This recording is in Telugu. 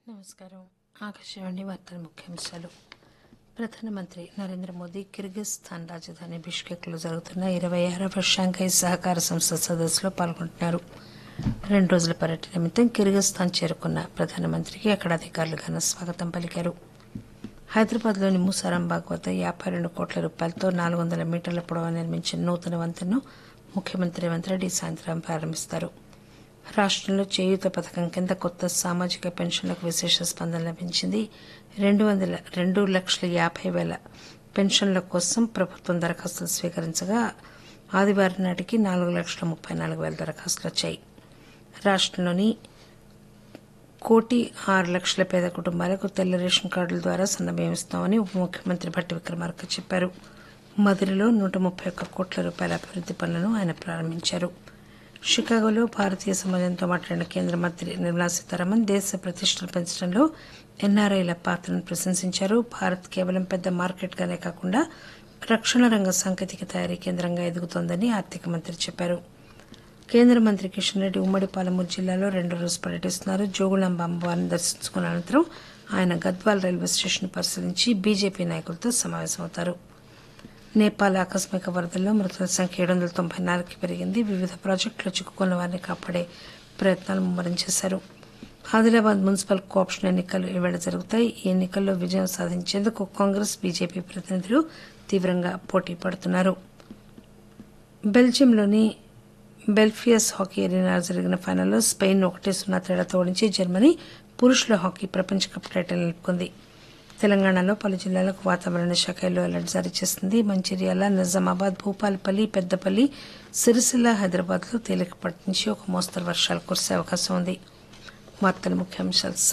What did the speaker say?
నమస్కారం ఆకాశవాణి వార్తల ముఖ్యాంశాలు ప్రధానమంత్రి నరేంద్ర మోదీ కిర్గిస్థాన్ రాజధాని బిష్కెక్లో జరుగుతున్న ఇరవై ఆరవ షాంఘై సహకార సంస్థ సదస్సులో పాల్గొంటున్నారు రెండు రోజుల పర్యటన నిమిత్తం కిర్గిస్థాన్ చేరుకున్న ప్రధానమంత్రికి అక్కడ అధికారులు ఘన స్వాగతం పలికారు హైదరాబాద్లోని ముసారాంబాగ్ వద్ద యాభై రెండు కోట్ల రూపాయలతో నాలుగు వందల మీటర్ల పొడవు నిర్మించిన నూతన వంతెనను ముఖ్యమంత్రి రేవంత్ రెడ్డి సాయంత్రం ప్రారంభిస్తారు రాష్టంలో చేయూత పథకం కింద కొత్త సామాజిక పెన్షన్లకు విశేష స్పందన లభించింది రెండు వందల రెండు లక్షల యాభై వేల పెన్షన్ల కోసం ప్రభుత్వం దరఖాస్తులు స్వీకరించగా ఆదివారం నాటికి నాలుగు లక్షల ముప్పై నాలుగు వేల దరఖాస్తులు వచ్చాయి రాష్టంలోని కోటి ఆరు లక్షల పేద కుటుంబాలకు తెల్ల రేషన్ కార్డుల ద్వారా సన్నబియ్యం ఇస్తామని ఉప ముఖ్యమంత్రి భట్టి విక్రమార్క చెప్పారు మదురలో నూట ముప్పై ఒక్క కోట్ల రూపాయల అభివృద్ది పనులను ఆయన ప్రారంభించారు షికాగోలో భారతీయ సమాజంతో మాట్లాడిన కేంద్ర మంత్రి నిర్మలా సీతారామన్ దేశ ప్రతిష్టను పెంచడంలో ఎన్ఆర్ఐల పాత్రను ప్రశంసించారు భారత్ కేవలం పెద్ద మార్కెట్గానే కాకుండా రక్షణ రంగ సాంకేతిక తయారీ కేంద్రంగా ఎదుగుతోందని ఆర్థిక మంత్రి చెప్పారు కేంద్ర మంత్రి కిషన్ రెడ్డి ఉమ్మడి పాలమూరు జిల్లాలో రెండు రోజులు పర్యటిస్తున్నారు జోగులాంబ అమ్మవారిని దర్శించుకున్న అనంతరం ఆయన గద్వాల్ రైల్వే స్టేషన్ పరిశీలించి బీజేపీ నాయకులతో సమావేశమవుతారు నేపాల్ ఆకస్మిక వరదల్లో మృతుల సంఖ్య ఏడు వందల తొంభై నాలుగుకి పెరిగింది వివిధ ప్రాజెక్టులో చిక్కుకున్న వారిని కాపాడే ప్రయత్నాలు ముమ్మరం చేశారు ఆదిలాబాద్ మున్సిపల్ కోఆప్షన్ ఎన్నికలు ఈవేళ జరుగుతాయి ఈ ఎన్నికల్లో విజయం సాధించేందుకు కాంగ్రెస్ బీజేపీ ప్రతినిధులు తీవ్రంగా పోటీ పడుతున్నారు బెల్జియంలోని బెల్ఫియస్ హాకీ అరీనా జరిగిన ఫైనల్లో స్పెయిన్ ఒకటి సున్నా తేడాతో ఓడించి జర్మనీ పురుషుల హాకీ ప్రపంచ కప్ టైటిల్ నిలుపుకుంది తెలంగాణలో పలు జిల్లాలకు వాతావరణ శాఖ ఎల్లో అలర్ట్ జారీ చేసింది మంచిర్యాల నిజామాబాద్ భూపాలపల్లి పెద్దపల్లి సిరిసిల్ల హైదరాబాద్లో తేలికపాటి నుంచి ఒక మోస్తరు వర్షాలు కురిసే అవకాశం ఉంది వార్తల ముఖ్యాంశాలు